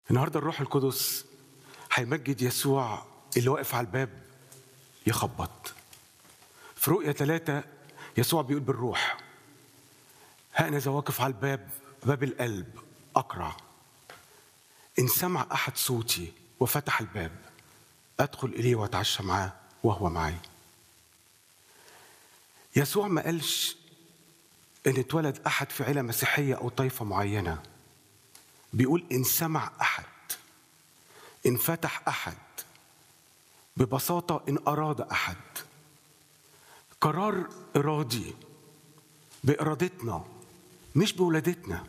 النهارده الروح القدس هيمجد يسوع اللي واقف على الباب يخبط في رؤية ثلاثة يسوع بيقول بالروح ها أنا ذا واقف على الباب باب القلب أقرع إن سمع أحد صوتي وفتح الباب أدخل إليه وأتعشى معاه وهو معي يسوع ما قالش إن اتولد أحد في عيلة مسيحية أو طائفة معينة بيقول إن سمع أحد إن فتح أحد ببساطة إن أراد أحد قرار إرادي بإرادتنا مش بولادتنا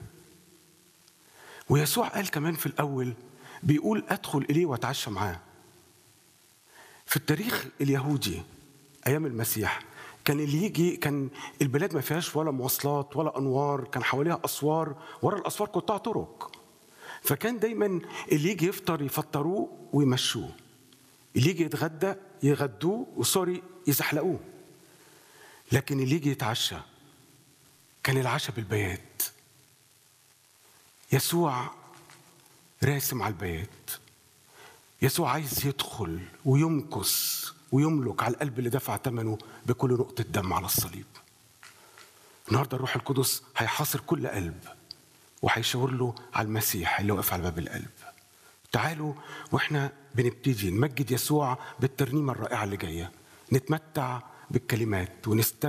ويسوع قال كمان في الأول بيقول أدخل إليه وأتعشى معاه في التاريخ اليهودي أيام المسيح كان اللي يجي كان البلاد ما فيهاش ولا مواصلات ولا أنوار كان حواليها أسوار ورا الأسوار قطاع طرق فكان دايما اللي يجي يفطر يفطروه ويمشوه اللي يجي يتغدى يغدوه وسوري يزحلقوه لكن اللي يجي يتعشى كان العشاء بالبيات يسوع راسم على البيات يسوع عايز يدخل ويمكث ويملك على القلب اللي دفع ثمنه بكل نقطة دم على الصليب النهارده الروح القدس هيحاصر كل قلب وهيشاور له على المسيح اللي واقف على باب القلب تعالوا واحنا بنبتدي نمجد يسوع بالترنيمه الرائعه اللي جايه نتمتع بالكلمات ونستمع